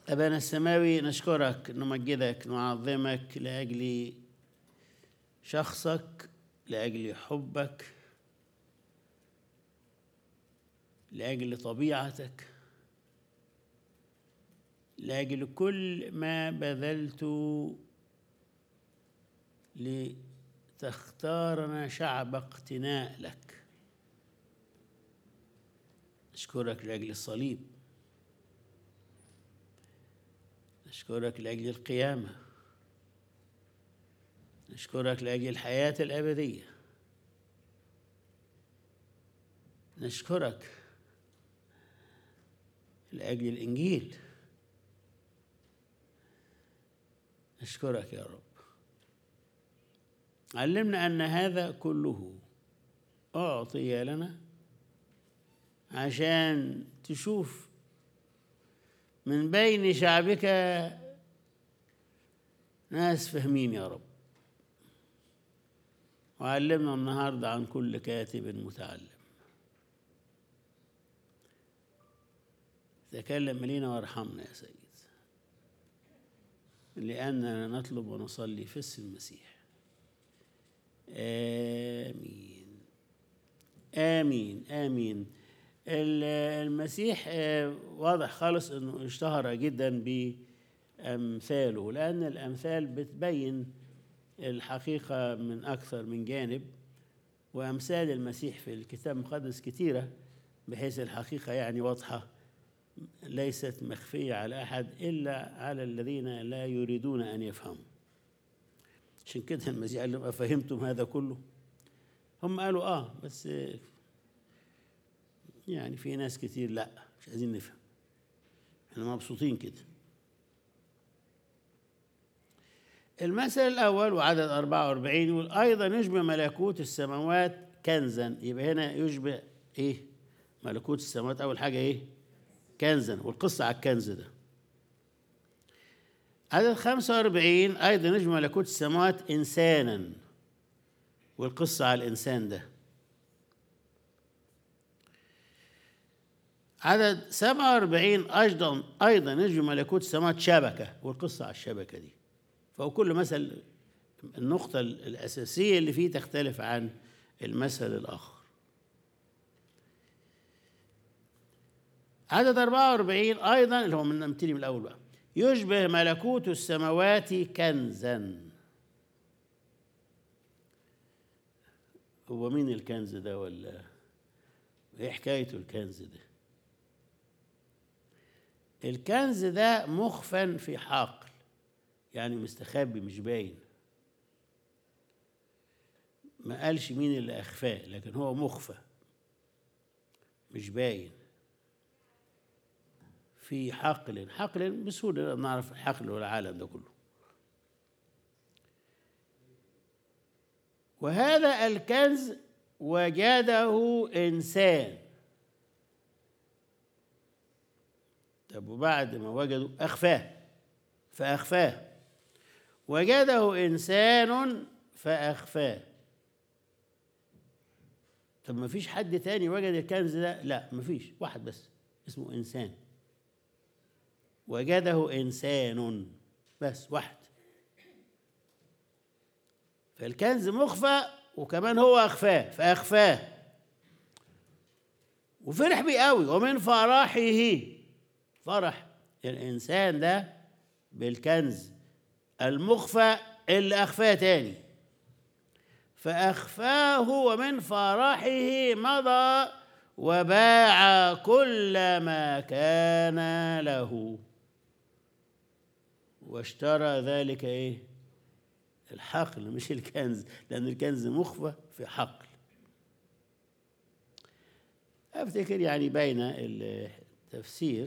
أبانا السماوي نشكرك نمجدك نعظمك لأجل شخصك لأجل حبك لأجل طبيعتك لأجل كل ما بذلت لتختارنا شعب اقتناء لك نشكرك لأجل الصليب نشكرك لأجل القيامة نشكرك لأجل الحياة الأبدية نشكرك لأجل الإنجيل نشكرك يا رب علمنا أن هذا كله أعطي لنا عشان تشوف من بين شعبك ناس فاهمين يا رب وعلمنا النهارده عن كل كاتب متعلم تكلم لينا وارحمنا يا سيد لأننا نطلب ونصلي في اسم المسيح آمين آمين آمين المسيح واضح خالص انه اشتهر جدا بامثاله لان الامثال بتبين الحقيقه من اكثر من جانب وامثال المسيح في الكتاب المقدس كثيره بحيث الحقيقه يعني واضحه ليست مخفيه على احد الا على الذين لا يريدون ان يفهموا عشان كده المسيح قال لهم افهمتم هذا كله هم قالوا اه بس يعني في ناس كتير لا مش عايزين نفهم احنا مبسوطين كده المثل الأول وعدد 44 يقول أيضا يشبه ملكوت السماوات كنزا يبقى هنا يشبه إيه؟ ملكوت السماوات أول حاجة إيه؟ كنزا والقصة على الكنز ده عدد 45 أيضا يشبه ملكوت السماوات إنسانا والقصة على الإنسان ده عدد 47 أيضا أيضا يجي ملكوت السماوات شبكة والقصة على الشبكة دي فهو كل مثل النقطة الأساسية اللي فيه تختلف عن المثل الآخر عدد 44 أيضا اللي هو من نبتدي من الأول بقى يشبه ملكوت السماوات كنزا هو مين الكنز ده ولا ايه حكايته الكنز ده الكنز ده مخفى في حقل يعني مستخبي مش باين ما قالش مين اللي اخفاه لكن هو مخفى مش باين في حقل حقل بسهولة نعرف الحقل والعالم ده كله وهذا الكنز وجده إنسان طب وبعد ما وجدوا أخفاه فأخفاه وجده إنسان فأخفاه طب ما فيش حد تاني وجد الكنز ده لا ما فيش واحد بس اسمه إنسان وجده إنسان بس واحد فالكنز مخفى وكمان هو أخفاه فأخفاه وفرح بيه قوي ومن فرحه فرح الإنسان ده بالكنز المخفى اللي أخفاه تاني فأخفاه ومن فرحه مضى وباع كل ما كان له واشترى ذلك ايه الحقل مش الكنز لأن الكنز مخفى في حقل أفتكر يعني بين التفسير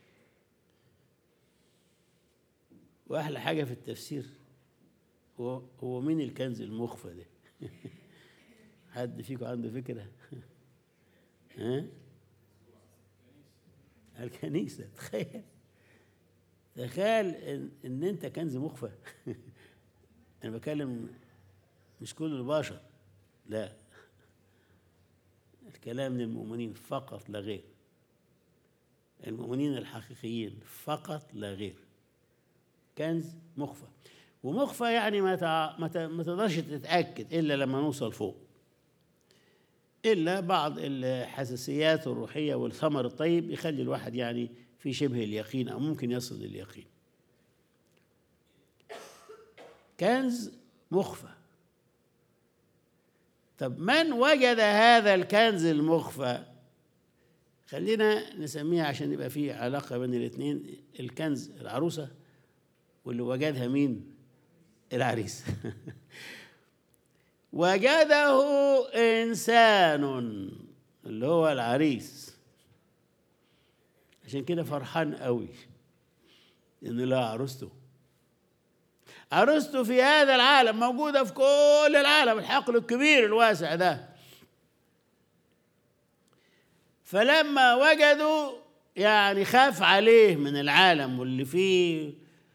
وأحلى حاجة في التفسير هو هو مين الكنز المخفى ده؟ حد فيكم عنده فكرة؟ ها؟ الكنيسة تخيل تخيل إن, إن أنت كنز مخفى أنا بكلم مش كل البشر لا الكلام للمؤمنين فقط لا غير المؤمنين الحقيقيين فقط لا غير كنز مخفى ومخفى يعني ما تع... ما, ت... ما تقدرش تتاكد الا لما نوصل فوق الا بعض الحساسيات الروحيه والثمر الطيب يخلي الواحد يعني في شبه اليقين او ممكن يصل لليقين كنز مخفى طب من وجد هذا الكنز المخفى خلينا نسميها عشان يبقى في علاقة بين الاثنين الكنز العروسة واللي وجدها مين العريس وجده إنسان اللي هو العريس عشان كده فرحان قوي إن لا عروسته عروسته في هذا العالم موجودة في كل العالم الحقل الكبير الواسع ده فلما وجدوا يعني خاف عليه من العالم واللي فيه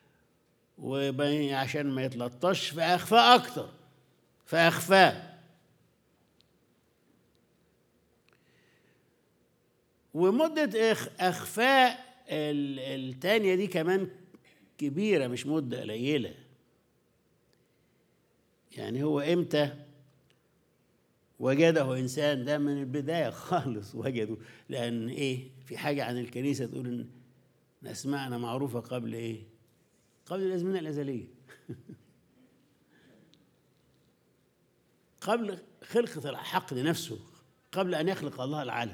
وعشان ما يتلطش فأخفاه أكتر فأخفاه ومدة أخفاء التانية دي كمان كبيرة مش مدة قليلة يعني هو إمتى وجده إنسان ده من البداية خالص وجده لأن إيه في حاجة عن الكنيسة تقول إن أسماءنا معروفة قبل إيه قبل الأزمنة الأزلية قبل خلقة الحق لنفسه قبل أن يخلق الله العالم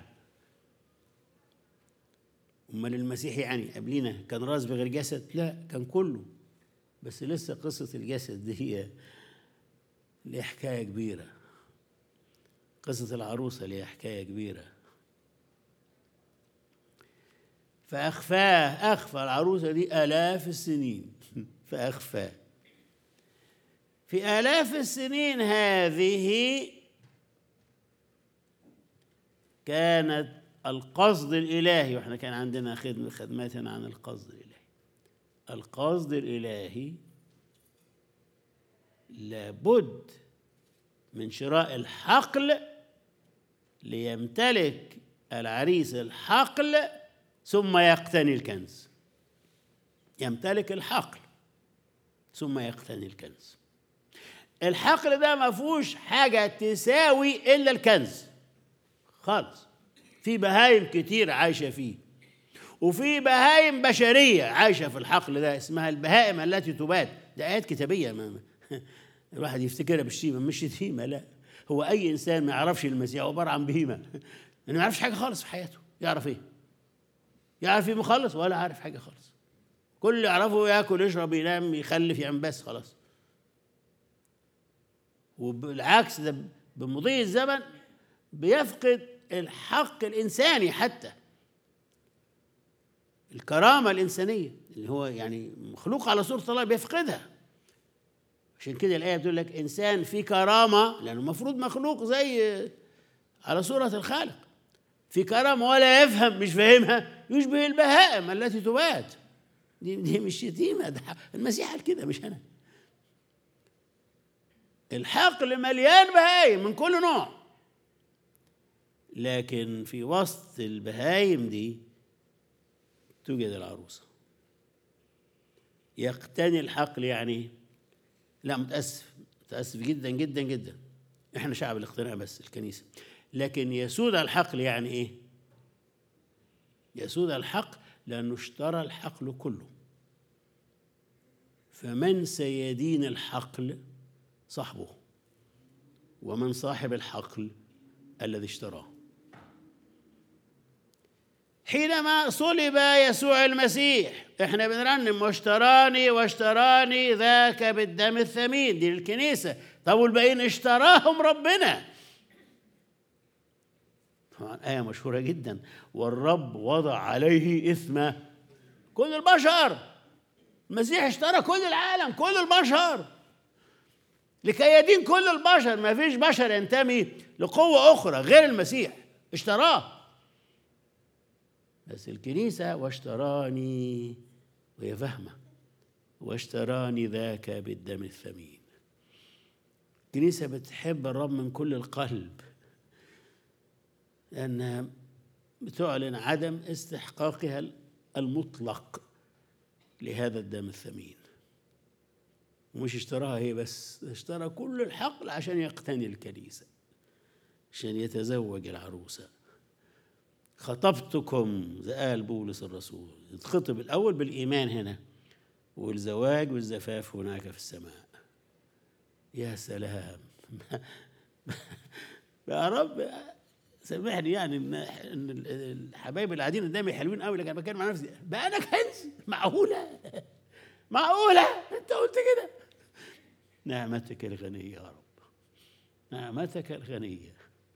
أمال المسيح يعني قبلنا كان راس بغير جسد لا كان كله بس لسه قصة الجسد دي هي ليه حكاية كبيرة قصة العروسة ليها حكاية كبيرة فأخفاه أخفى العروسة دي آلاف السنين فأخفاه في آلاف السنين هذه كانت القصد الإلهي وإحنا كان عندنا خدمة خدماتنا عن القصد الإلهي القصد الإلهي لابد من شراء الحقل ليمتلك العريس الحقل ثم يقتني الكنز يمتلك الحقل ثم يقتني الكنز الحقل ده ما فيهوش حاجة تساوي إلا الكنز خالص في بهايم كتير عايشة فيه وفي بهايم بشرية عايشة في الحقل ده اسمها البهائم التي تبات ده آيات كتابية ما الواحد يفتكرها بالشيمة مش شتيمة لا هو أي إنسان ما يعرفش المسيح هو عبارة عن بهيمة ما يعرفش حاجة خالص في حياته يعرف إيه؟ يعرف إيه مخلص ولا عارف حاجة خالص كل اللي يعرفه ياكل يشرب ينام يخلف يعمل بس خلاص وبالعكس ده بمضي الزمن بيفقد الحق الإنساني حتى الكرامة الإنسانية اللي هو يعني مخلوق على صورة الله بيفقدها عشان كده الآية بتقول لك إنسان في كرامة لأنه المفروض مخلوق زي على صورة الخالق في كرامة ولا يفهم مش فاهمها يشبه البهائم التي تبات دي, دي مش شتيمة ده المسيح قال كده مش أنا الحقل مليان بهايم من كل نوع لكن في وسط البهايم دي توجد العروسة يقتني الحقل يعني لا متأسف متأسف جدا جدا جدا احنا شعب الاقتناء بس الكنيسة لكن يسود الحقل يعني ايه يسود الحق لأنه اشترى الحقل كله فمن سيدين الحقل صاحبه ومن صاحب الحقل الذي اشتراه حينما صلب يسوع المسيح احنا بنرنم واشتراني واشتراني ذاك بالدم الثمين دي الكنيسة طب والباقيين اشتراهم ربنا طبعا آية مشهورة جدا والرب وضع عليه إثم كل البشر المسيح اشترى كل العالم كل البشر لكي يدين كل البشر ما فيش بشر ينتمي لقوة أخرى غير المسيح اشتراه بس الكنيسة واشتراني وهي فاهمة واشتراني ذاك بالدم الثمين الكنيسة بتحب الرب من كل القلب لأنها بتعلن عدم استحقاقها المطلق لهذا الدم الثمين ومش اشتراها هي بس اشترى كل الحقل عشان يقتني الكنيسة عشان يتزوج العروسة خطبتكم زي قال بولس الرسول يتخطب الأول بالإيمان هنا والزواج والزفاف هناك في السماء يا سلام يا رب سامحني يعني ان ان الحبايب اللي قاعدين قدامي حلوين قوي لكن انا بتكلم مع نفسي بقى انا كنز معقوله معقوله انت قلت كده نعمتك الغنيه يا رب نعمتك الغنيه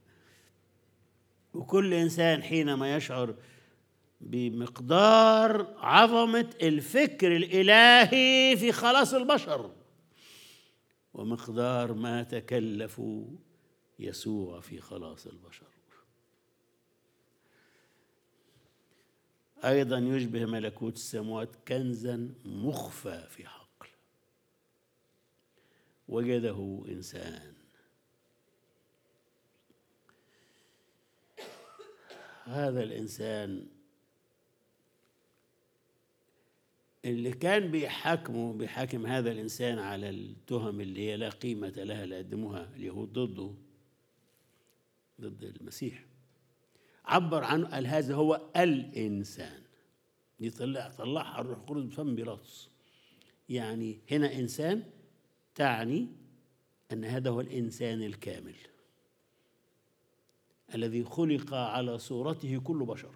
وكل انسان حينما يشعر بمقدار عظمه الفكر الالهي في خلاص البشر ومقدار ما تكلفوا يسوع في خلاص البشر ايضا يشبه ملكوت السماوات كنزا مخفى في حقل وجده انسان هذا الانسان اللي كان بيحاكمه بيحاكم هذا الانسان على التهم اللي هي لا قيمه لها اللي قدموها اليهود ضده ضد المسيح عبر عنه قال هذا هو الانسان دي طلع طلعها الروح القدس بفم بيلاطس يعني هنا انسان تعني ان هذا هو الانسان الكامل الذي خلق على صورته كل بشر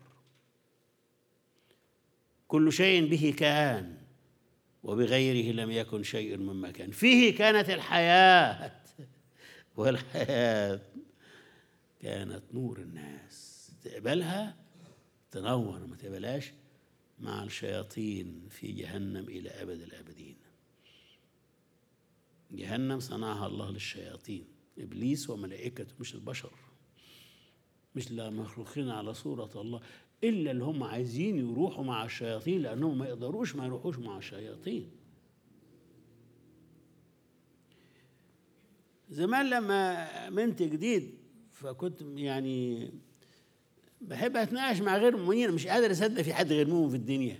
كل شيء به كان وبغيره لم يكن شيء مما كان فيه كانت الحياه والحياه كانت نور الناس تقبلها تنور ما تقبلهاش مع الشياطين في جهنم إلى أبد الآبدين جهنم صنعها الله للشياطين إبليس وملائكته مش البشر مش لا مخلوقين على صورة الله إلا اللي هم عايزين يروحوا مع الشياطين لأنهم ما يقدروش ما يروحوش مع الشياطين زمان لما منت جديد فكنت يعني بحب اتناقش مع غير مؤمنين مش قادر اصدق في حد غير مؤمن في الدنيا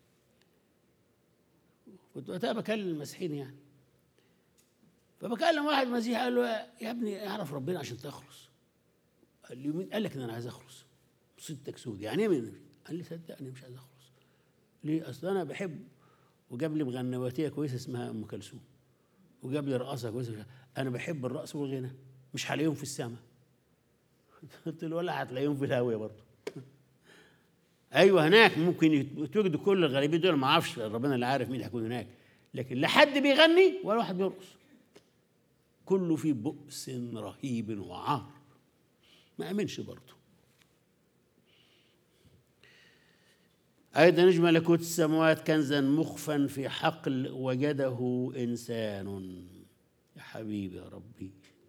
كنت وقتها بكلم المسيحيين يعني فبكلم واحد مسيحي قال له يا ابني اعرف ربنا عشان تخلص قال لي مين قال لك ان انا عايز اخلص صدتك سود يعني ايه من قال لي صدقني مش عايز اخلص ليه اصل انا بحب وجاب لي مغنواتيه كويسه اسمها ام كلثوم وجاب لي رقصه كويسه انا بحب الرقص والغنى مش هلاقيهم في السماء قلت له ولا هتلاقيهم في الهاويه برضه ايوه هناك ممكن توجدوا كل الغريبين دول ما اعرفش ربنا اللي عارف مين هيكون هناك لكن لا حد بيغني ولا واحد بيرقص كله في بؤس رهيب وعار ما امنش برضه أيضا نجم ملكوت السماوات كنزا مخفا في حقل وجده إنسان يا حبيبي يا ربي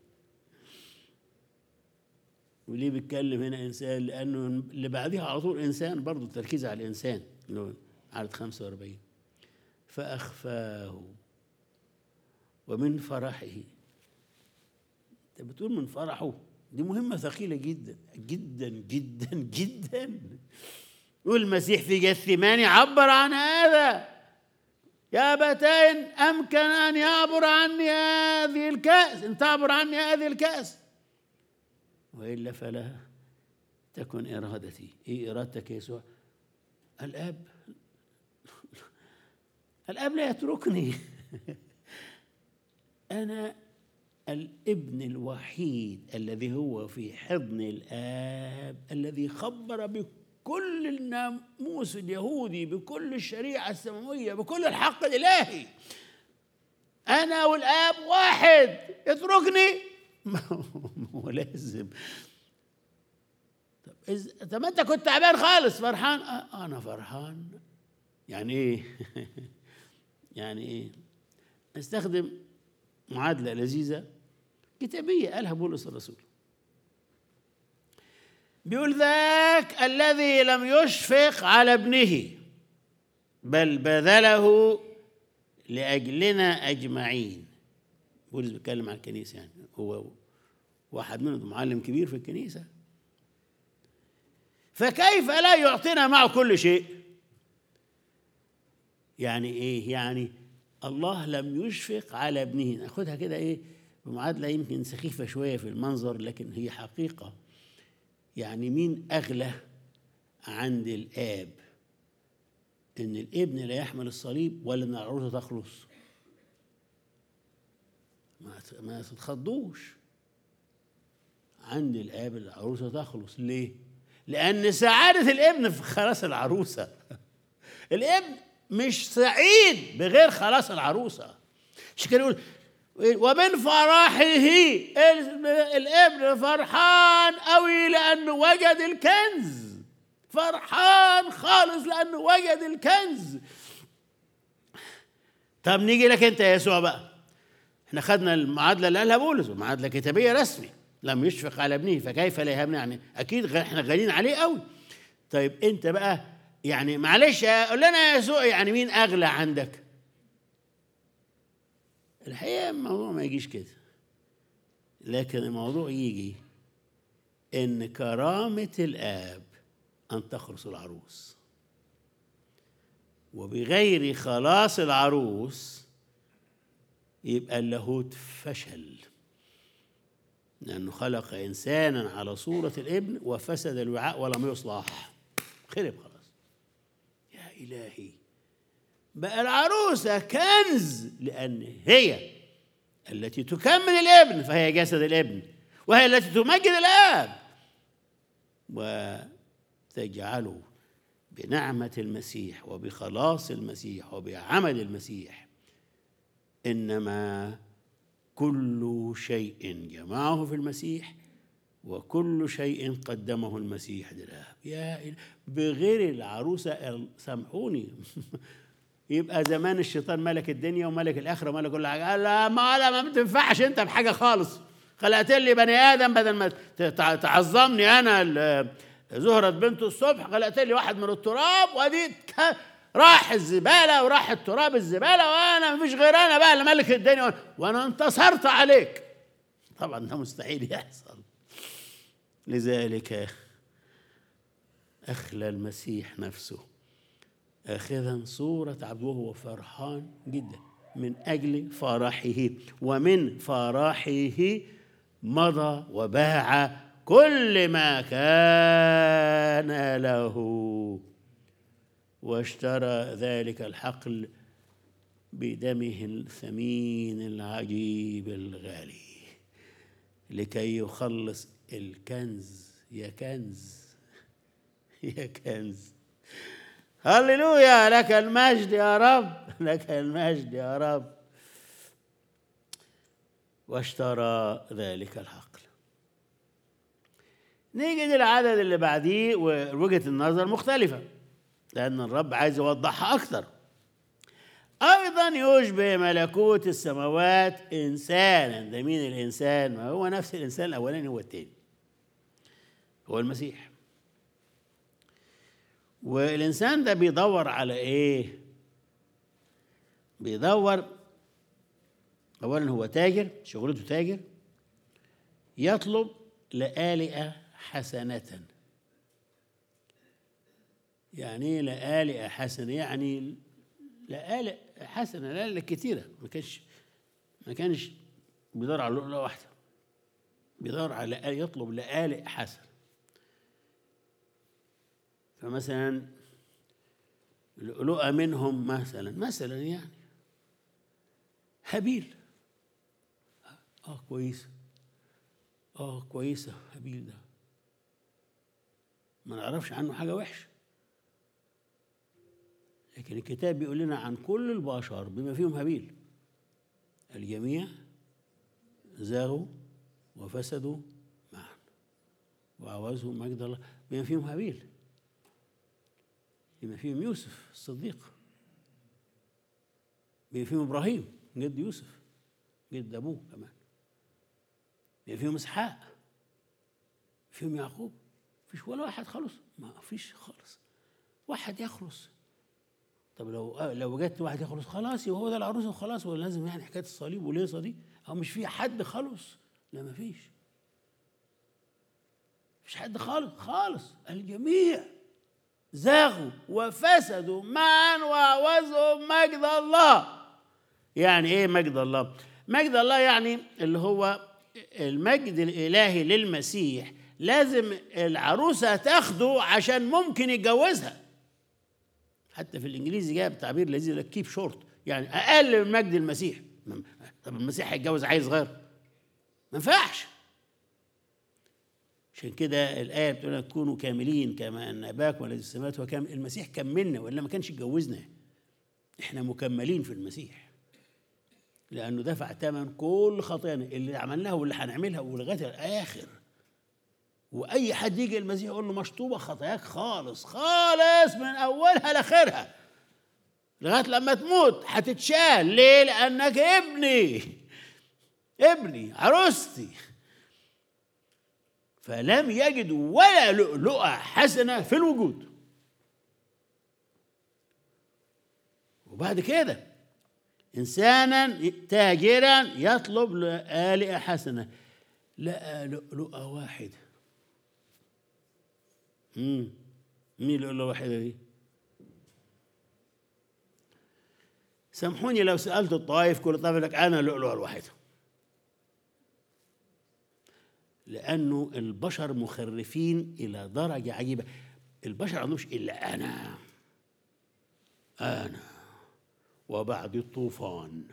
وليه بيتكلم هنا انسان لانه اللي بعديها على طول انسان برضه التركيز على الانسان اللي هو عدد 45 فاخفاه ومن فرحه انت بتقول من فرحه دي مهمة ثقيلة جدا جدا جدا جدا والمسيح في جثماني عبر عن هذا يا أبتين أمكن أن يعبر عني هذه الكأس أن تعبر عني هذه الكأس والا فلا تكن ارادتي ايه ارادتك يا يسوع الاب الاب لا يتركني انا الابن الوحيد الذي هو في حضن الاب الذي خبر بكل الناموس اليهودي بكل الشريعه السماويه بكل الحق الالهي انا والاب واحد اتركني ما هو لازم طب إز... طب ما انت كنت تعبان خالص فرحان آه انا فرحان يعني ايه يعني ايه نستخدم معادله لذيذه كتابيه قالها بولس الرسول بيقول ذاك الذي لم يشفق على ابنه بل بذله لاجلنا اجمعين بولس بيتكلم عن الكنيسه يعني هو واحد منهم معلم كبير في الكنيسه فكيف لا يعطينا معه كل شيء يعني ايه يعني الله لم يشفق على ابنه ناخدها كده ايه بمعادله يمكن سخيفه شويه في المنظر لكن هي حقيقه يعني مين اغلى عند الاب ان الابن لا يحمل الصليب ولا ان العروسه تخلص ما ما تتخضوش عند الاب العروسه تخلص ليه لان سعاده الابن في خلاص العروسه الابن مش سعيد بغير خلاص العروسه مش كده يقول ومن فرحه الابن فرحان قوي لانه وجد الكنز فرحان خالص لانه وجد الكنز طب نيجي لك انت يا يسوع بقى احنا خدنا المعادله اللي قالها بولس معادله كتابيه رسمي لم يشفق على ابنه فكيف لا يهبنا يعني اكيد احنا غاليين عليه قوي طيب انت بقى يعني معلش قول لنا يا يسوع يعني مين اغلى عندك الحقيقه الموضوع ما يجيش كده لكن الموضوع يجي ان كرامه الاب ان تخلص العروس وبغير خلاص العروس يبقى اللاهوت فشل لأنه خلق إنسانا على صورة الابن وفسد الوعاء ولم يصلح خرب خلاص يا إلهي بقى العروسة كنز لأن هي التي تكمل الابن فهي جسد الابن وهي التي تمجد الآب وتجعله بنعمة المسيح وبخلاص المسيح وبعمل المسيح إنما كل شيء جمعه في المسيح وكل شيء قدمه المسيح للآب يا بغير العروسة سامحوني يبقى زمان الشيطان ملك الدنيا وملك الآخرة وملك كل حاجة قال لا ما لا ما بتنفعش أنت بحاجة خالص خلقت لي بني آدم بدل ما تعظمني أنا زهرة بنت الصبح خلقت لي واحد من التراب وادي راح الزبالة وراح التراب الزبالة وأنا مفيش غير أنا بقى اللي ملك الدنيا وأنا انتصرت عليك طبعا ده مستحيل يحصل لذلك أخلى المسيح نفسه آخذا صورة عبد وهو فرحان جدا من أجل فرحه ومن فرحه مضى وباع كل ما كان له واشترى ذلك الحقل بدمه الثمين العجيب الغالي لكي يخلص الكنز يا كنز يا كنز هللويا لك المجد يا رب لك المجد يا رب واشترى ذلك الحقل نيجي للعدد اللي بعديه ووجهة النظر مختلفة لأن الرب عايز يوضحها أكثر أيضا يشبه ملكوت السماوات إنسانا ده مين الإنسان؟ ما هو نفس الإنسان الأولاني هو التاني هو المسيح والإنسان ده بيدور على إيه؟ بيدور أولا هو تاجر شغلته تاجر يطلب لآلئة حسنة يعني ايه لآلئة حسنة يعني لآلئ حسنة لآلئ كتيرة ما كانش ما كانش بيدور على لؤلؤة واحدة بيدور على يطلب لآلئ حسن فمثلا لؤلؤة منهم مثلا مثلا يعني هابيل اه كويسة اه كويسة هابيل ده ما نعرفش عنه حاجة وحشة لكن الكتاب بيقول لنا عن كل البشر بما فيهم هابيل الجميع زاغوا وفسدوا معا وعوزهم مجد الله بما فيهم هابيل بما فيهم يوسف الصديق بما فيهم ابراهيم جد يوسف جد ابوه كمان بما فيهم اسحاق فيهم يعقوب فيش ولا واحد خلص ما فيش خالص واحد يخلص طب لو لو وجدت واحد يخلص خلاص يبقى هو ده العروس وخلاص ولا لازم يعني حكايه الصليب والهيصه دي او مش في حد خلص لا ما فيش مش حد خالص خالص الجميع زاغوا وفسدوا معا وعوزوا مجد الله يعني ايه مجد الله مجد الله يعني اللي هو المجد الالهي للمسيح لازم العروسه تاخده عشان ممكن يتجوزها حتى في الانجليزي جاب تعبير لذيذ كيب شورت يعني اقل من مجد المسيح طب المسيح هيتجوز عيل صغير ما ينفعش عشان كده الآية بتقول كونوا كاملين كما أن أباكم الذي في السماوات هو كامل المسيح كملنا وإلا ما كانش اتجوزنا إحنا مكملين في المسيح لأنه دفع ثمن كل خطايانا اللي عملناها واللي هنعملها ولغاية الآخر وأي حد يجي المسيح يقول له مشطوبة خطاياك خالص خالص من أولها لآخرها لغاية لما تموت هتتشال ليه؟ لأنك ابني ابني عروستي فلم يجدوا ولا لؤلؤة حسنة في الوجود وبعد كده إنسانا تاجرا يطلب آلئة حسنة لقى لؤلؤة واحدة مم. مين لؤلؤة واحدة دي؟ سامحوني لو سألت الطائف كل طائف لك أنا لؤلؤة الواحدة لأنه البشر مخرفين إلى درجة عجيبة البشر عندهمش إلا أنا أنا وبعد الطوفان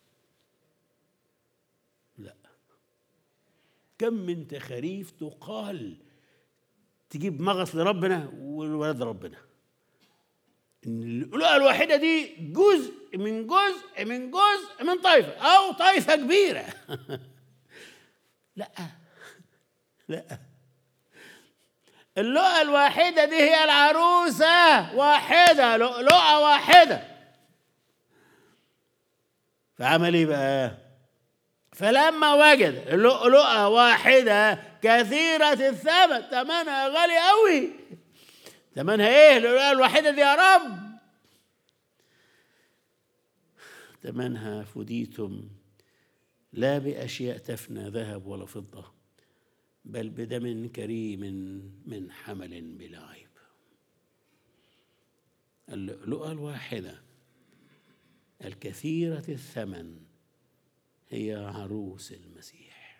لا كم من تخاريف تقال تجيب مغص لربنا والولد ربنا اللؤلؤة الواحدة دي جزء من جزء من جزء من طائفة أو طائفة كبيرة لا لا اللؤة الواحدة دي هي العروسة واحدة لؤلؤة واحدة فعمل ايه بقى؟ فلما وجد لؤلؤة واحدة كثيرة الثمن ثمنها غالي قوي ثمنها ايه اللؤلؤة الواحدة دي يا رب ثمنها فديتم لا بأشياء تفنى ذهب ولا فضة بل بدم كريم من حمل بلا عيب اللؤلؤة الواحدة الكثيرة الثمن هي عروس المسيح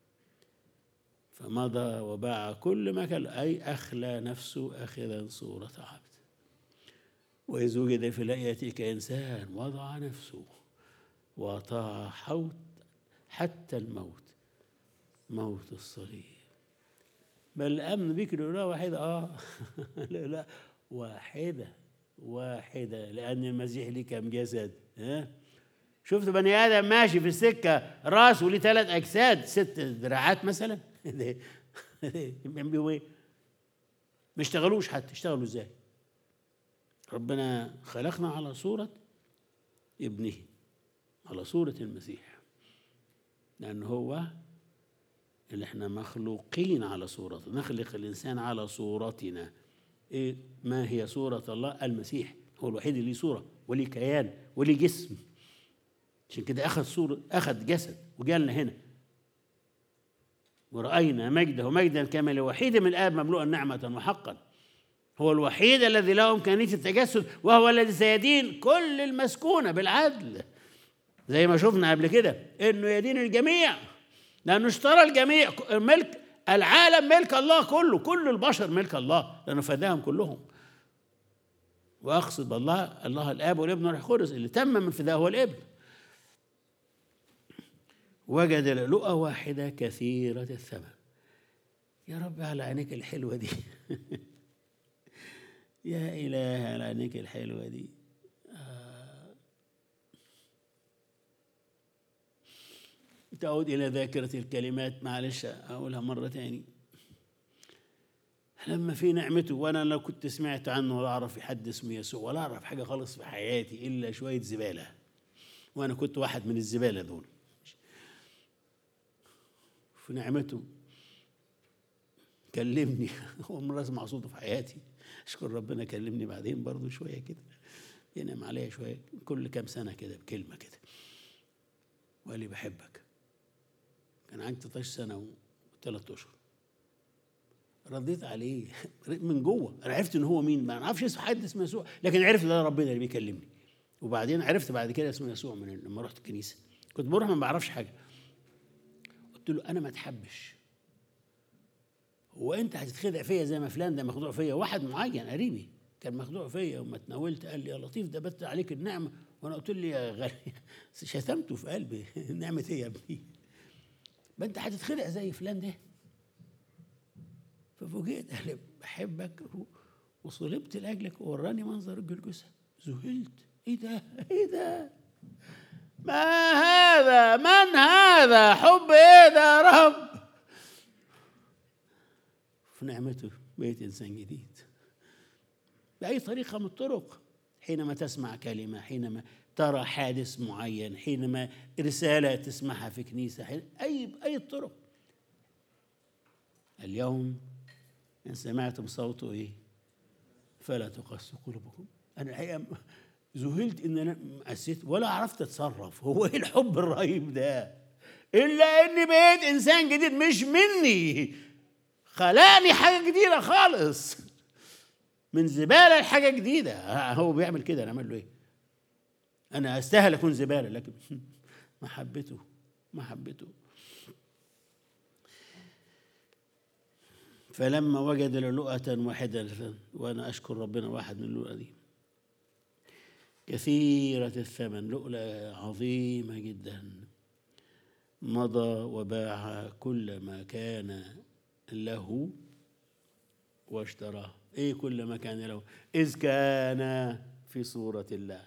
فمضى وباع كل ما كان أي أخلى نفسه أخذا صورة عبد وإذ وجد في الآية كإنسان وضع نفسه وطاع حوت حتى الموت موت الصليب بل أمن بك لا واحدة آه لا لا واحدة واحدة لأن المسيح ليه كم جسد ها شفت بني آدم ماشي في السكة راسه ليه ثلاث أجساد ست دراعات مثلا بيعملوا إيه؟ ما اشتغلوش حتى اشتغلوا إزاي؟ ربنا خلقنا على صورة ابنه على صورة المسيح لأن هو اللي احنا مخلوقين على صورته نخلق الإنسان على صورتنا إيه ما هي صورة الله المسيح هو الوحيد اللي صورة وليه كيان وليه جسم عشان كده أخذ صورة أخذ جسد وجالنا هنا ورأينا مجده مجدا كما لوحيد من الآب مملوءا نعمة وحقا هو الوحيد الذي له إمكانية التجسد وهو الذي سيدين كل المسكونة بالعدل زي ما شفنا قبل كده إنه يدين الجميع لأنه اشترى الجميع ملك العالم ملك الله كله كل البشر ملك الله لأنه فداهم كلهم وأقصد الله الله الآب والابن والروح القدس اللي تم من فداه هو الابن وجد لؤلؤة واحدة كثيرة الثمن يا رب على عينيك الحلوة دي يا إله على عينيك الحلوة دي آه. تعود إلى ذاكرة الكلمات معلش أقولها مرة تاني لما في نعمته وأنا لو كنت سمعت عنه ولا أعرف حد اسمه يسوع ولا أعرف حاجة خالص في حياتي إلا شوية زبالة وأنا كنت واحد من الزبالة دول في نعمته كلمني هو مرة اسمع صوته في حياتي اشكر ربنا كلمني بعدين برضو شويه كده ينام عليا شويه كل كام سنه كده بكلمه كده وقال لي بحبك كان عندي 13 سنه وثلاث اشهر رديت عليه من جوه انا عرفت ان هو مين ما نعرفش اسم حد اسمه يسوع لكن عرفت ده ربنا اللي بيكلمني وبعدين عرفت بعد كده اسمه يسوع من لما رحت الكنيسه كنت بروح ما بعرفش حاجه قلت له انا ما اتحبش هو انت هتتخدع فيا زي ما فلان ده مخدوع فيا واحد معين قريبي كان مخدوع فيا وما تناولت قال لي يا لطيف ده بت عليك النعمه وانا قلت له يا غالي شتمته في قلبي نعمه ايه يا ابني ما انت هتتخدع زي فلان ده ففوجئت قال لي بحبك وصلبت لاجلك ووراني منظر الجلجسه ذهلت ايه ده ايه ده ما هذا من هذا حب ايه ده يا رب في نعمته بقيت انسان جديد باي طريقه من الطرق حينما تسمع كلمه حينما ترى حادث معين حينما رساله تسمعها في كنيسه حين اي باي الطرق اليوم ان سمعتم صوته ايه فلا تقسوا قلوبكم انا الحقيقه ذهلت ان انا قسيت ولا عرفت اتصرف هو ايه الحب الرهيب ده الا اني بقيت انسان جديد مش مني خلقني حاجه جديده خالص من زباله لحاجه جديده هو بيعمل كده انا اعمل له ايه انا استاهل اكون زباله لكن محبته محبته فلما وجد لؤلؤة واحدة وأنا أشكر ربنا واحد من اللؤلؤة دي كثيرة الثمن لؤلؤة عظيمة جدا مضى وباع كل ما كان له واشتراه ايه كل ما كان له اذ كان في صورة الله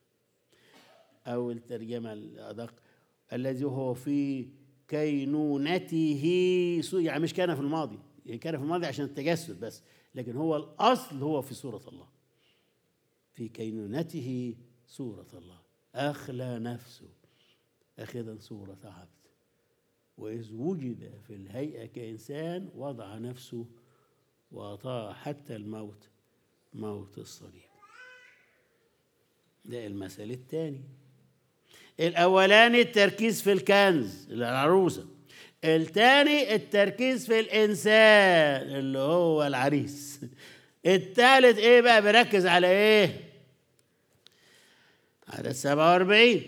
او الترجمة الادق الذي هو في كينونته يعني مش كان في الماضي كان في الماضي عشان التجسد بس لكن هو الاصل هو في صورة الله في كينونته صورة الله أخلى نفسه أخذا صورة عبد وإذ وجد في الهيئة كإنسان وضع نفسه وأطاع حتى الموت موت الصليب ده المثل الثاني الأولاني التركيز في الكنز العروسة الثاني التركيز في الإنسان اللي هو العريس الثالث إيه بقى بيركز على إيه عدد 47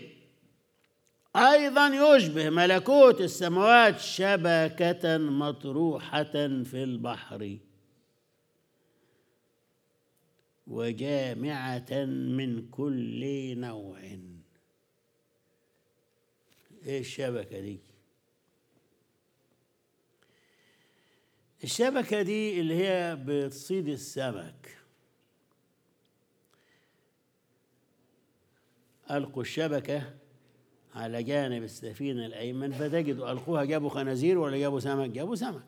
أيضا يشبه ملكوت السماوات شبكة مطروحة في البحر وجامعة من كل نوع ايه الشبكة دي الشبكة دي اللي هي بتصيد السمك ألقوا الشبكة على جانب السفينة الأيمن فتجدوا ألقوها جابوا خنازير ولا جابوا سمك جابوا سمك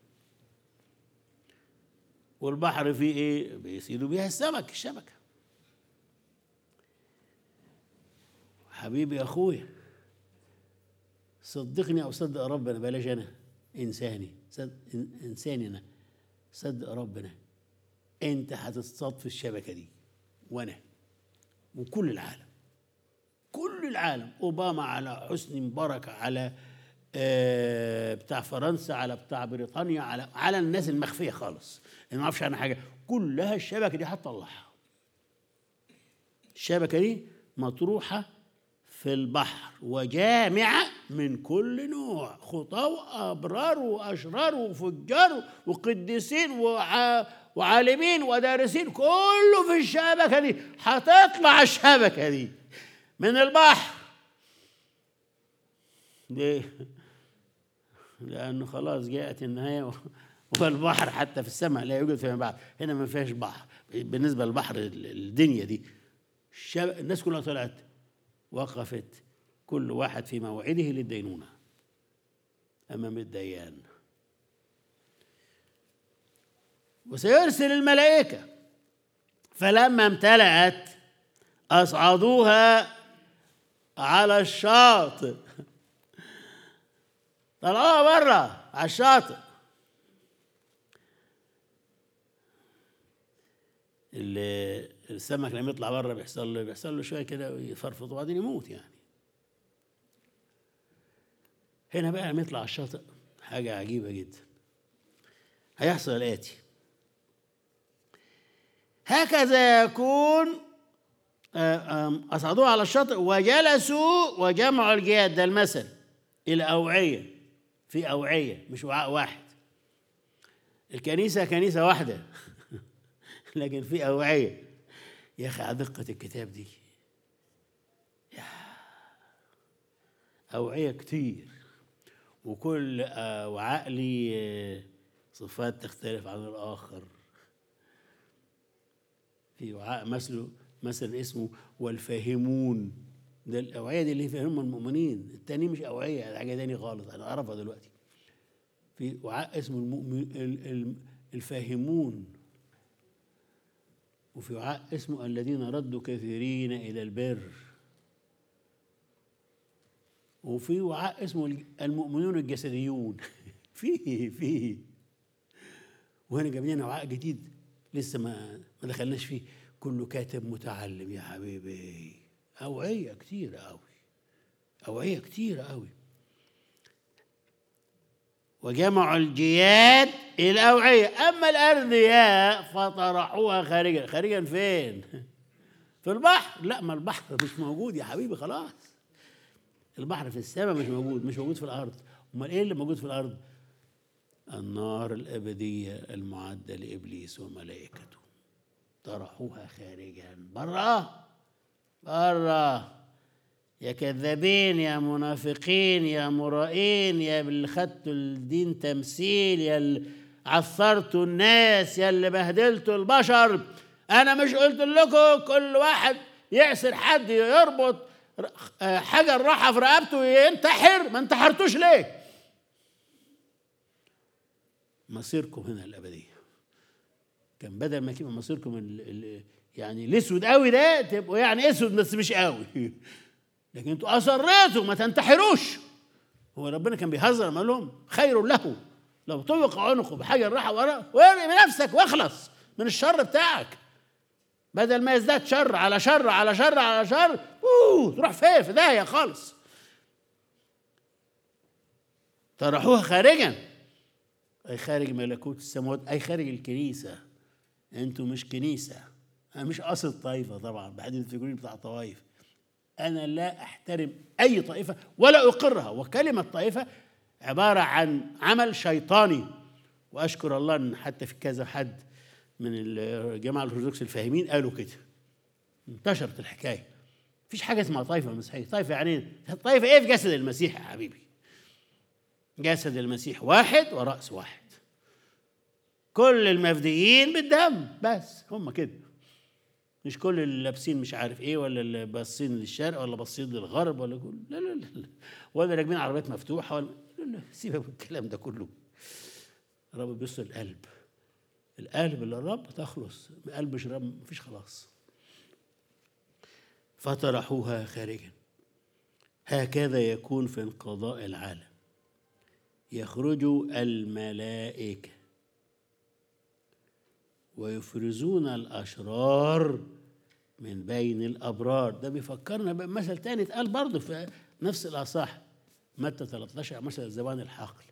والبحر فيه إيه بيصيدوا بيها السمك الشبكة حبيبي أخويا صدقني أو صدق ربنا بلاش أنا إنساني صدق إنساني أنا صدق ربنا أنت هتصطاد في الشبكة دي وأنا وكل العالم كل العالم اوباما على حسني مبارك على آه بتاع فرنسا على بتاع بريطانيا على على الناس المخفيه خالص اللي ما اعرفش عنها حاجه كلها الشبكه دي هتطلعها الشبكه دي مطروحه في البحر وجامعه من كل نوع خطاه وابرار واشرار وفجار وقديسين وع... وعالمين ودارسين كله في الشبكه دي هتطلع الشبكه دي من البحر ليه؟ لأنه خلاص جاءت النهاية والبحر حتى في السماء لا يوجد فيما بعد هنا ما فيهاش بحر بالنسبة للبحر الدنيا دي الناس كلها طلعت وقفت كل واحد في موعده للدينونة أمام الديان وسيرسل الملائكة فلما امتلأت أصعدوها على الشاطئ طلعوها بره على الشاطئ اللي السمك لما يطلع بره بيحصل له بيحصل له شويه كده ويفرفط وبعدين يموت يعني هنا بقى لما يطلع على الشاطئ حاجه عجيبه جدا هيحصل الآتي هكذا يكون آه، آم، أصعدوه على الشاطئ وجلسوا وجمعوا الجياد ده المثل إلى أوعية في أوعية مش وعاء واحد الكنيسة كنيسة واحدة لكن في أوعية يا أخي على دقة الكتاب دي يا أوعية كتير وكل آه، وعاء ليه آه، صفات تختلف عن الآخر في وعاء مثله مثلا اسمه والفاهمون ده الأوعية دي اللي فاهمهم المؤمنين التاني مش أوعية ده حاجة تاني خالص أنا أعرفها دلوقتي في وعاء اسمه المؤمن ال- ال- الفاهمون وفي وعاء اسمه الذين ردوا كثيرين إلى البر وفي وعاء اسمه الج- المؤمنون الجسديون فيه فيه وهنا جاب لنا وعاء جديد لسه ما ما دخلناش فيه كله كاتب متعلم يا حبيبي أوعية كتيرة أوي أوعية كتيرة أوي وجمعوا الجياد إلى الأوعية أما الأرضياء فطرحوها خارجا خارجا فين؟ في البحر لا ما البحر مش موجود يا حبيبي خلاص البحر في السماء مش موجود مش موجود في الأرض أمال إيه اللي موجود في الأرض؟ النار الأبدية المعدة لإبليس وملائكته طرحوها خارجا برا برا يا كذابين يا منافقين يا مرائين يا اللي خدتوا الدين تمثيل يا اللي عثرتوا الناس يا اللي بهدلتوا البشر انا مش قلت لكم كل واحد يعسر حد يربط ر- آه، حجر راحه في رقبته وينتحر ما انتحرتوش ليه مصيركم هنا الابديه كان بدل ما يبقى مصيركم ال ال يعني الاسود قوي ده تبقوا يعني اسود بس مش قوي لكن انتوا اصريتوا ما تنتحروش هو ربنا كان بيهزر لما قال لهم خير له لو طبق عنقه بحاجه راحه ورا وارمي بنفسك واخلص من الشر بتاعك بدل ما يزداد شر على شر على شر على شر اوه تروح فين في داهيه خالص طرحوها خارجا اي خارج ملكوت السماوات اي خارج الكنيسه انتوا مش كنيسه انا مش قصد طائفه طبعا بعدين الفيجورين بتاع طوائف انا لا احترم اي طائفه ولا اقرها وكلمه طائفه عباره عن عمل شيطاني واشكر الله ان حتى في كذا حد من الجماعه الارثوذكس الفاهمين قالوا كده انتشرت الحكايه مفيش حاجه اسمها طائفه مسيحيه طائفه يعني إيه؟ طائفه ايه في جسد المسيح يا حبيبي جسد المسيح واحد ورأس واحد كل المفديين بالدم بس هم كده مش كل اللي لابسين مش عارف ايه ولا اللي باصين للشرق ولا باصين للغرب ولا كل لا لا لا, لا. ولا راكبين عربيات مفتوحه ولا لا لا سيبك من الكلام ده كله الرب بيبص القلب القلب للرب تخلص قلب مش رب مفيش خلاص فطرحوها خارجا هكذا يكون في انقضاء العالم يخرج الملائكة ويفرزون الأشرار من بين الأبرار ده بيفكرنا بمثل تاني اتقال برضه في نفس الأصح متى 13 مثل زبان الحقل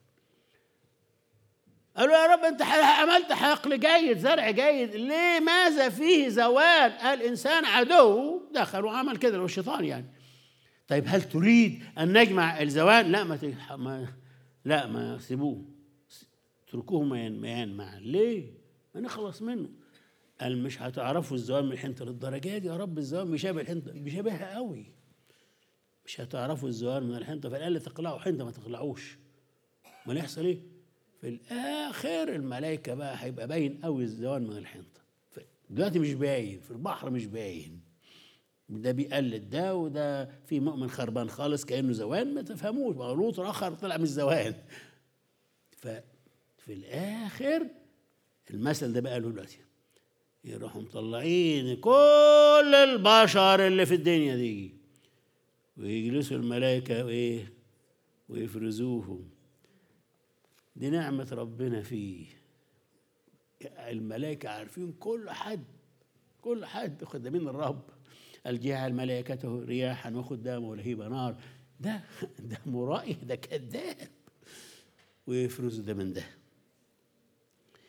قالوا يا رب انت عملت حقل جيد زرع جيد ليه ماذا فيه زوال الانسان عدو دخل وعمل كده لو الشيطان يعني طيب هل تريد ان نجمع الزوال لا ما, تح... ما لا ما سيبوه اتركوه ما ينميان معا ليه ما نخلص منه قال مش هتعرفوا الزوال من الحنطة للدرجة دي يا رب الزوال بيشابه الحنطة بيشابهها قوي مش هتعرفوا الزوال من الحنطة فقال تقلعوا حنطة ما تقلعوش ما يحصل ايه في الاخر الملائكة بقى هيبقى باين قوي الزوال من الحنطة دلوقتي مش باين في البحر مش باين ده بيقلد ده وده في مؤمن خربان خالص كانه زوان ما تفهموش مغلوط اخر طلع مش زوان ففي الاخر المثل ده بقى له دلوقتي يروحوا مطلعين كل البشر اللي في الدنيا دي ويجلسوا الملائكة وإيه ويفرزوهم دي نعمة ربنا فيه الملائكة عارفين كل حد كل حد خدامين الرب الجعل ملائكته رياحا وخدامه ولهيب نار ده ده مرائي ده كذاب ويفرز ده من ده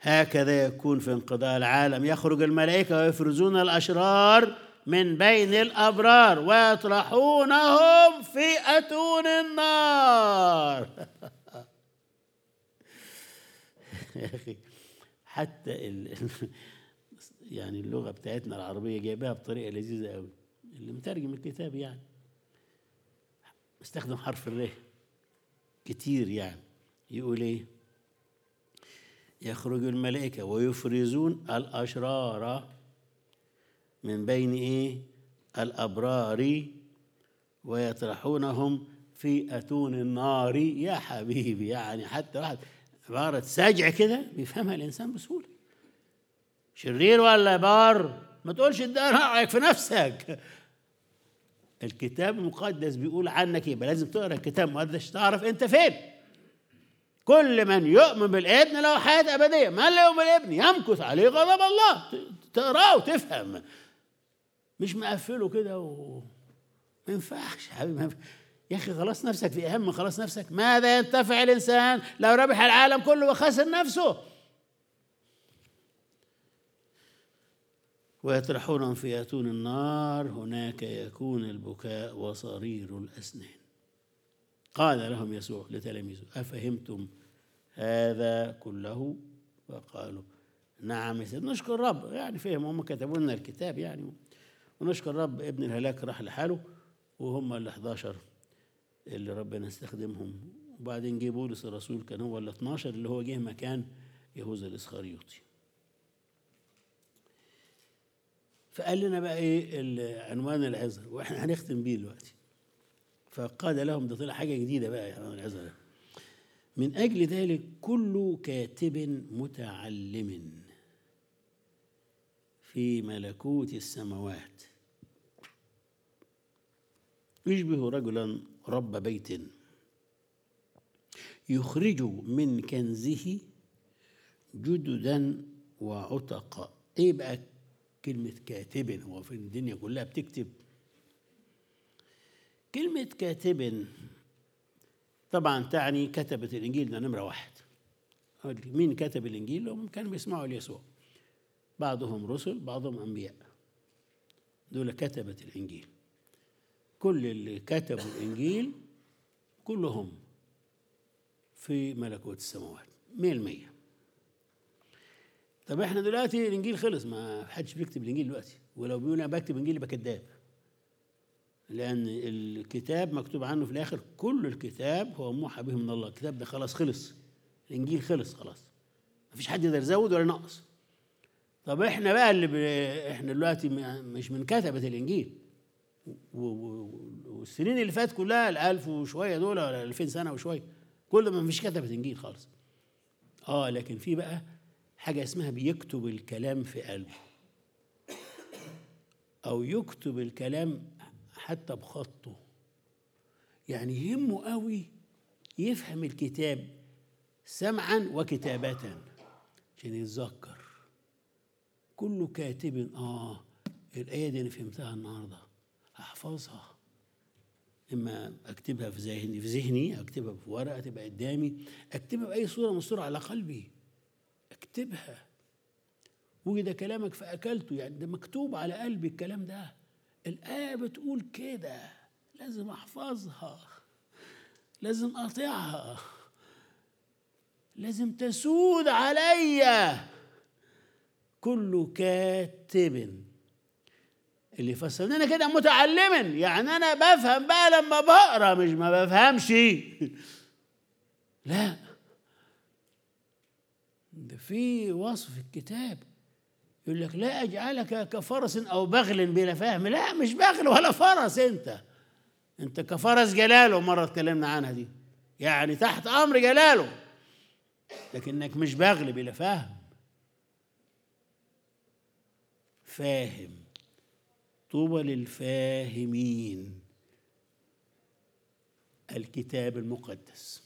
هكذا يكون في انقضاء العالم يخرج الملائكة ويفرزون الأشرار من بين الأبرار ويطرحونهم في أتون النار يا أخي حتى ال... يعني اللغة بتاعتنا العربية جايباها بطريقة لذيذة قوي اللي مترجم الكتاب يعني استخدم حرف الر كتير يعني يقول ايه يخرج الملائكة ويفرزون الأشرار من بين ايه الأبرار ويطرحونهم في أتون النار يا حبيبي يعني حتى واحد عبارة سجع كده بيفهمها الإنسان بسهولة شرير ولا بار ما تقولش ده رأيك في نفسك الكتاب المقدس بيقول عنك يبقى لازم تقرا الكتاب المقدس تعرف انت فين كل من يؤمن بالابن له حياه ابديه من لا يؤمن بالابن يمكث عليه غضب الله تقراه وتفهم مش مقفله كده و... ما ينفعش يا حبيبي ما ينفع. يا اخي خلاص نفسك في اهم من خلاص نفسك ماذا ينتفع الانسان لو ربح العالم كله وخسر نفسه ويطرحونهم في أتون النار هناك يكون البكاء وصرير الأسنان قال لهم يسوع لتلاميذه أفهمتم هذا كله فقالوا نعم يا سيد نشكر رب يعني فهم هم كتبوا لنا الكتاب يعني ونشكر رب ابن الهلاك راح لحاله وهم ال 11 اللي ربنا استخدمهم وبعدين جه بولس الرسول كان هو ال 12 اللي هو جه مكان يهوذا الاسخريوطي فقال لنا بقى ايه عنوان العظه واحنا هنختم بيه دلوقتي فقال لهم ده طلع حاجه جديده بقى عنوان العظه ده من اجل ذلك كل كاتب متعلم في ملكوت السماوات يشبه رجلا رب بيت يخرج من كنزه جددا وعتقا ايه بقى كلمة كاتب هو في الدنيا كلها بتكتب كلمة كاتب طبعا تعني كتبة الإنجيل ده نمرة واحد مين كتب الإنجيل؟ هم كانوا بيسمعوا ليسوع بعضهم رسل بعضهم أنبياء دول كتبة الإنجيل كل اللي كتبوا الإنجيل كلهم في ملكوت السماوات مية المية طب احنا دلوقتي الانجيل خلص ما حدش بيكتب الانجيل دلوقتي ولو بيقول انا بكتب انجيل يبقى كذاب لان الكتاب مكتوب عنه في الاخر كل الكتاب هو موحى به من الله الكتاب ده خلاص خلص الانجيل خلص خلاص مفيش حد يقدر يزود ولا ينقص طب احنا بقى اللي ب... احنا دلوقتي مش من كتبة الانجيل و... و... والسنين اللي فاتت كلها الألف وشوية دول ولا 2000 سنة وشوية كل ما فيش كتبة انجيل خالص اه لكن في بقى حاجة اسمها بيكتب الكلام في قلبه أو يكتب الكلام حتى بخطه يعني يهمه قوي يفهم الكتاب سمعا وكتابة عشان يتذكر كل كاتب آه الآية دي أنا فهمتها النهاردة أحفظها إما أكتبها في ذهني في ذهني أكتبها في ورقة تبقى قدامي أكتبها بأي صورة من الصورة على قلبي اكتبها وجد كلامك فأكلته يعني ده مكتوب على قلبي الكلام ده الآية بتقول كده لازم أحفظها لازم أطيعها لازم تسود عليا كل كاتب اللي فسرنا كده متعلما يعني انا بفهم بقى لما بقرا مش ما بفهمش لا ده في وصف في الكتاب يقول لك لا اجعلك كفرس او بغل بلا فهم لا مش بغل ولا فرس انت انت كفرس جلاله مره اتكلمنا عنها دي يعني تحت امر جلاله لكنك مش بغل بلا فهم فاهم طوبى للفاهمين الكتاب المقدس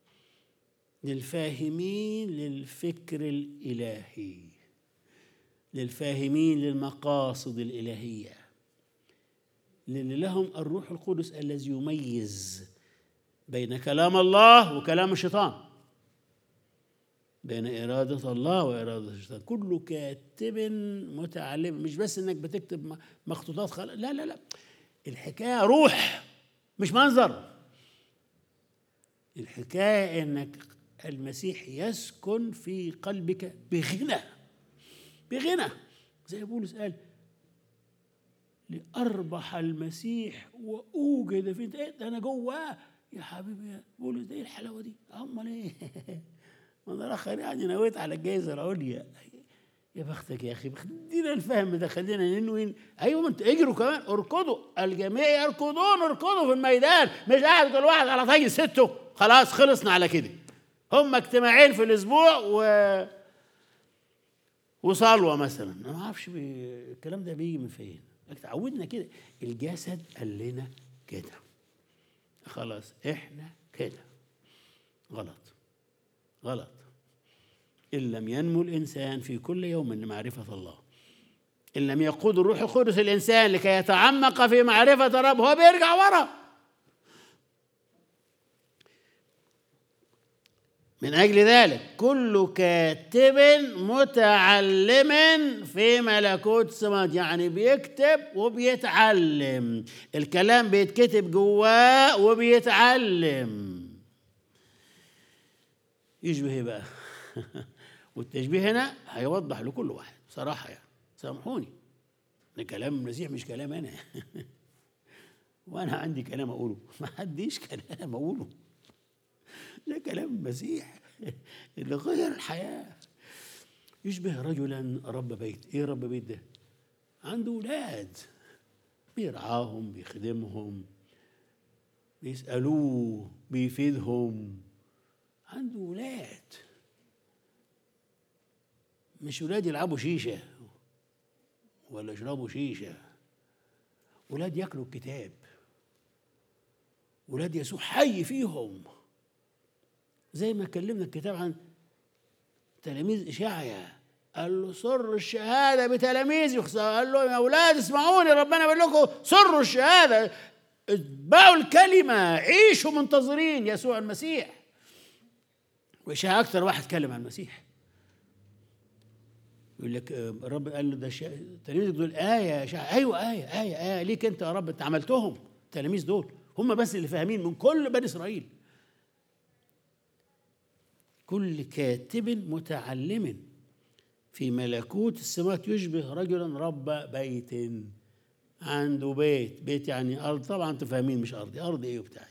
للفاهمين للفكر الالهي للفاهمين للمقاصد الالهيه للي لهم الروح القدس الذي يميز بين كلام الله وكلام الشيطان بين إرادة الله وإرادة الشيطان كل كاتب متعلم مش بس إنك بتكتب م- مخطوطات خل... لا لا لا الحكاية روح مش منظر الحكاية إنك المسيح يسكن في قلبك بغنى بغنى زي بولس قال لأربح المسيح وأوجد في إيه ده أنا جواه يا حبيبي يا بولس ده إيه الحلاوة دي؟ أمال إيه؟ ما أنا آخر يعني نويت على الجائزة العليا يا بختك يا أخي ادينا الفهم ده خلينا ننوي أيوة ما أنت اجروا كمان اركضوا الجميع يركضون اركضوا في الميدان مش قاعد كل واحد على طي سته خلاص خلصنا على كده هم اجتماعين في الأسبوع و وصلوة مثلا أنا ما أعرفش بي... الكلام ده بيجي من فين اتعودنا كده الجسد قال لنا كده خلاص احنا كده غلط غلط إن لم ينمو الإنسان في كل يوم من معرفة الله إن لم يقود الروح القدس الإنسان لكي يتعمق في معرفة الرب هو بيرجع ورا من أجل ذلك كل كاتب متعلم في ملكوت السماوات يعني بيكتب وبيتعلم الكلام بيتكتب جواه وبيتعلم يشبه ايه بقى والتشبيه هنا هيوضح لكل واحد بصراحة يعني سامحوني ده كلام المسيح مش كلام أنا وأنا عندي كلام أقوله ما عنديش كلام أقوله ده كلام المسيح اللي غير الحياة يشبه رجلا رب بيت ايه رب بيت ده عنده ولاد بيرعاهم بيخدمهم بيسألوه بيفيدهم عنده ولاد مش ولاد يلعبوا شيشة ولا يشربوا شيشة ولاد ياكلوا الكتاب ولاد يسوع حي فيهم زي ما كلمنا الكتاب عن تلاميذ إشعيا قال له سر الشهادة بتلاميذي قال له يا أولاد اسمعوني ربنا بيقول لكم سر الشهادة اتبعوا الكلمة عيشوا منتظرين يسوع المسيح وإشعيا أكثر واحد اتكلم عن المسيح يقول لك الرب قال له ده تلاميذك دول آية يا إشعيا أيوه آية آية آية ليك أنت يا رب أنت عملتهم التلاميذ دول هم بس اللي فاهمين من كل بني إسرائيل كل كاتب متعلم في ملكوت السماوات يشبه رجلا رب بيت عنده بيت بيت يعني ارض طبعا انتوا فاهمين مش ارضي ارض ايه وبتاع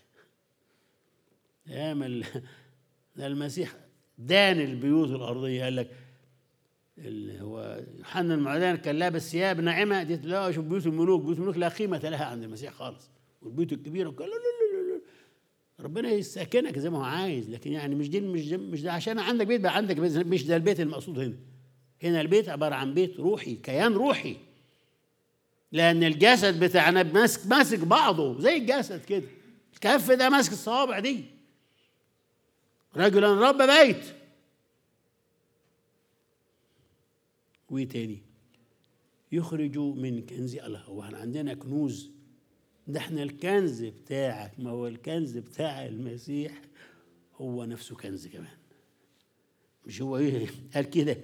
ايام ده المسيح دان البيوت الارضيه قال لك اللي هو يوحنا المعدان كان لابس ثياب ناعمه دي لا شوف بيوت الملوك بيوت الملوك لا قيمه لها عند المسيح خالص والبيوت الكبيره قال لا لا لا لا ربنا يسكنك زي ما هو عايز لكن يعني مش دي مش دي مش ده عشان عندك بيت بقى عندك بيت مش ده البيت المقصود هنا هنا البيت عباره عن بيت روحي كيان روحي لان الجسد بتاعنا ماسك ماسك بعضه زي الجسد كده الكف ده ماسك الصوابع دي رجلا رب بيت وايه تاني يخرج من كنز الله هو احنا عندنا كنوز ده احنا الكنز بتاعك ما هو الكنز بتاع المسيح هو نفسه كنز كمان مش هو ايه قال كده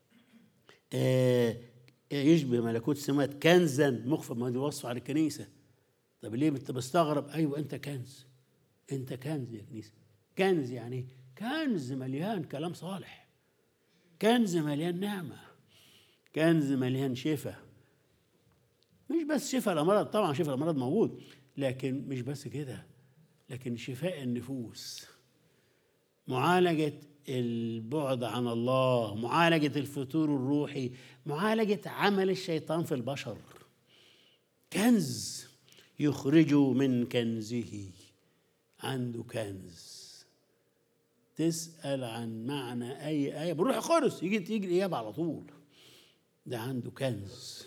آه يشبه ملكوت السماوات كنزا مخفى ما دي وصف على الكنيسه طب ليه انت مستغرب ايوه انت كنز انت كنز يا كنيسه كنز يعني كنز مليان كلام صالح كنز مليان نعمه كنز مليان شفاء مش بس شفاء الامراض طبعا شفاء الامراض موجود لكن مش بس كده لكن شفاء النفوس معالجه البعد عن الله معالجه الفتور الروحي معالجه عمل الشيطان في البشر كنز يخرج من كنزه عنده كنز تسأل عن معنى أي آية بروح القدس يجي تيجي الإجابة على طول ده عنده كنز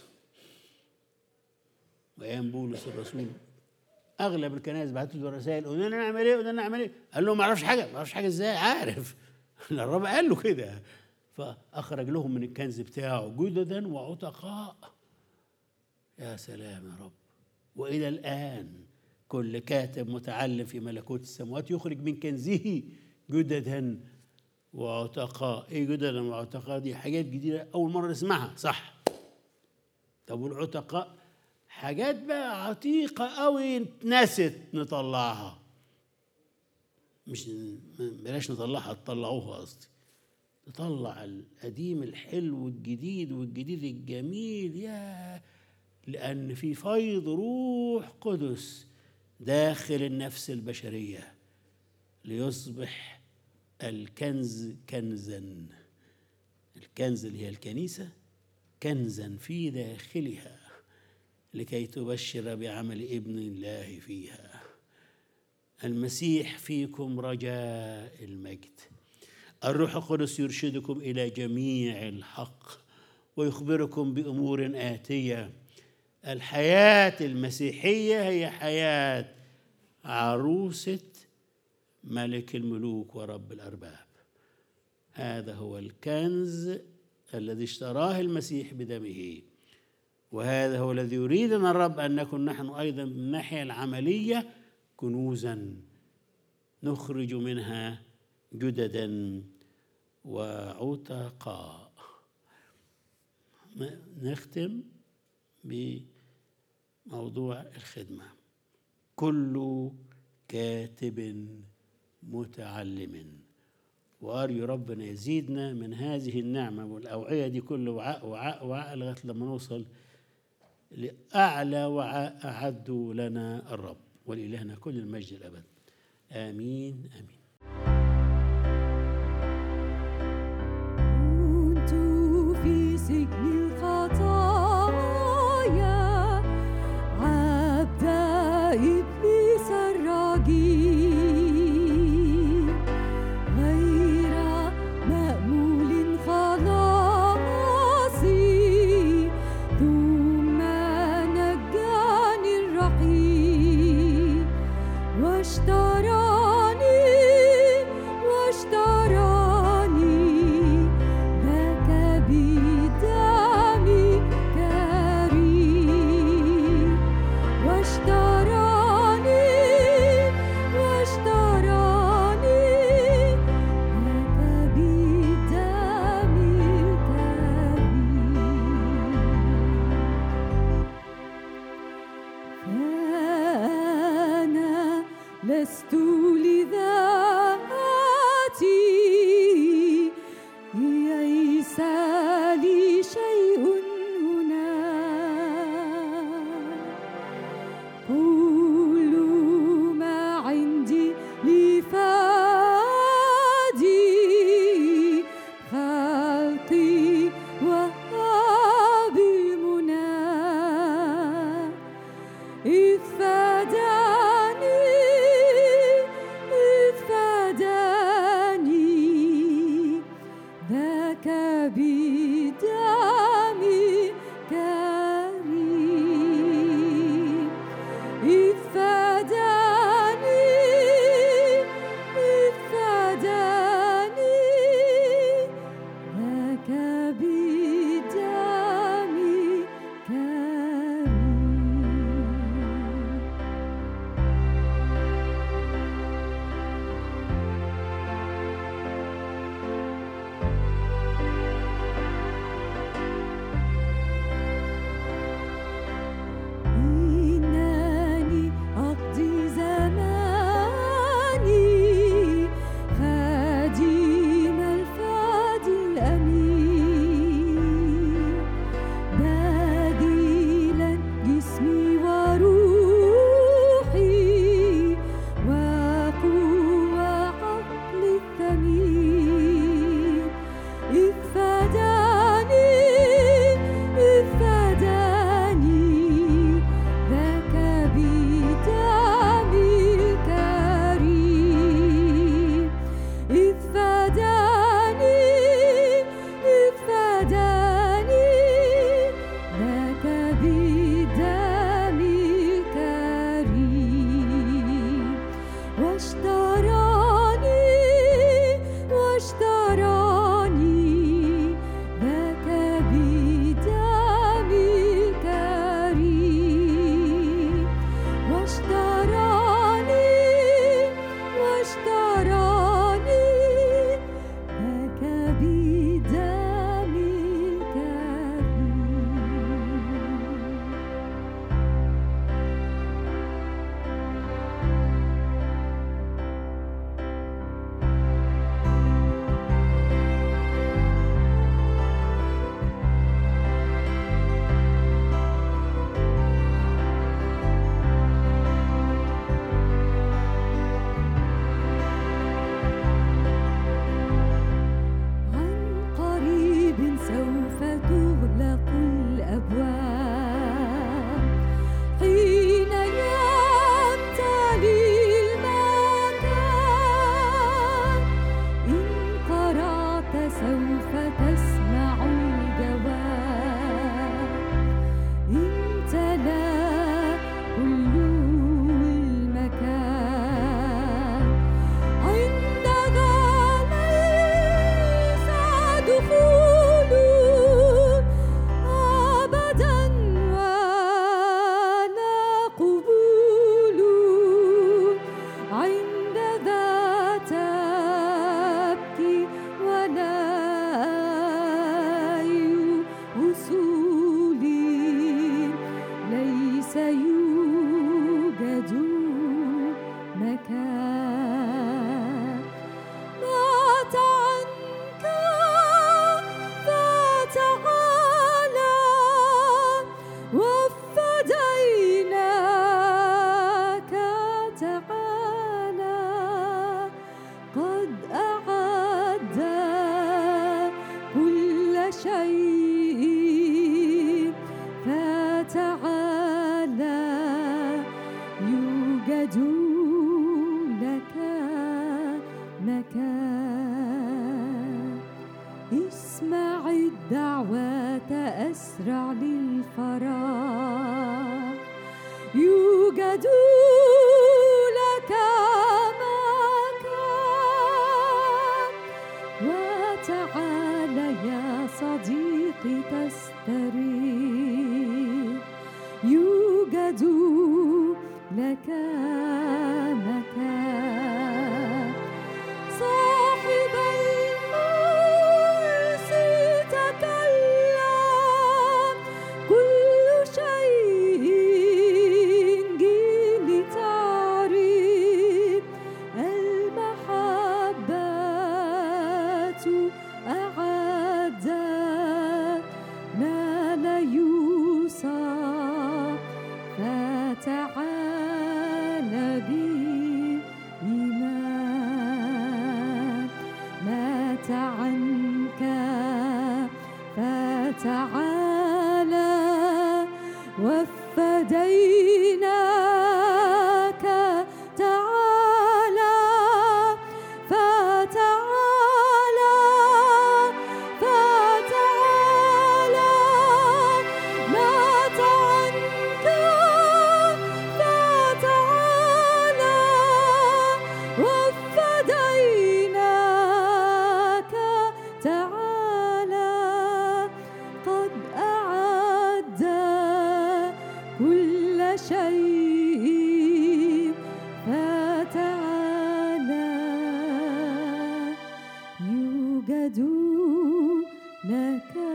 وايام بولس الرسول اغلب الكنائس بعتت له رسائل قلنا لنا نعمل ايه قلنا لنا نعمل ايه قال له ما اعرفش حاجه ما اعرفش حاجه ازاي عارف الرب قال له كده فاخرج لهم من الكنز بتاعه جددا وعتقاء يا سلام يا رب والى الان كل كاتب متعلم في ملكوت السماوات يخرج من كنزه جددا وعتقاء ايه جددا وعتقاء دي حاجات جديده اول مره نسمعها صح طب والعتقاء حاجات بقى عتيقه قوي اتنست نطلعها مش بلاش نطلعها تطلعوها قصدي نطلع القديم الحلو الجديد والجديد الجميل يا لأن في فيض روح قدس داخل النفس البشرية ليصبح الكنز كنزا الكنز اللي هي الكنيسة كنزا في داخلها لكي تبشر بعمل ابن الله فيها المسيح فيكم رجاء المجد الروح القدس يرشدكم الى جميع الحق ويخبركم بامور اتيه الحياه المسيحيه هي حياه عروسه ملك الملوك ورب الارباب هذا هو الكنز الذي اشتراه المسيح بدمه وهذا هو الذي يريدنا الرب ان نكن نحن ايضا من الناحيه العمليه كنوزا نخرج منها جددا وعتقاء نختم بموضوع الخدمة كل كاتب متعلم وأرجو ربنا يزيدنا من هذه النعمة والأوعية دي كل وعاء وعاء وعاء لغاية لما نوصل لأعلى وعاء أعده لنا الرب ولإلهنا كل المجد الأبد آمين آمين كنت في سجن الخطايا عبد إبليس الرجيم غير مأمول خلاصي ثم نجاني الرحيم واشتراني واشتراني لك بدم كريم واشتراني واشتراني لك بدم كريم فأنا لست لذاتي ليس لي شيء هنا كل ما عندي لفادي خلقي وهابي منى إذ فداني إذ يوجد لك مكان اسمع الدعوة أسرع للفرح يوجد لك مكان وتعال يا صديقي تستريح يوجد لك مكان صاحب القرص تكلم كل شيء جيل تعريف المحبة أعدت ما لا يوصف فتعال بإيمان مات عنك فتعالى وفديناك تعالى فتعالى فتعالى مات عنك فتعالى وفديناك تعالى قد أعد كل شيء فتعالى يوجد لك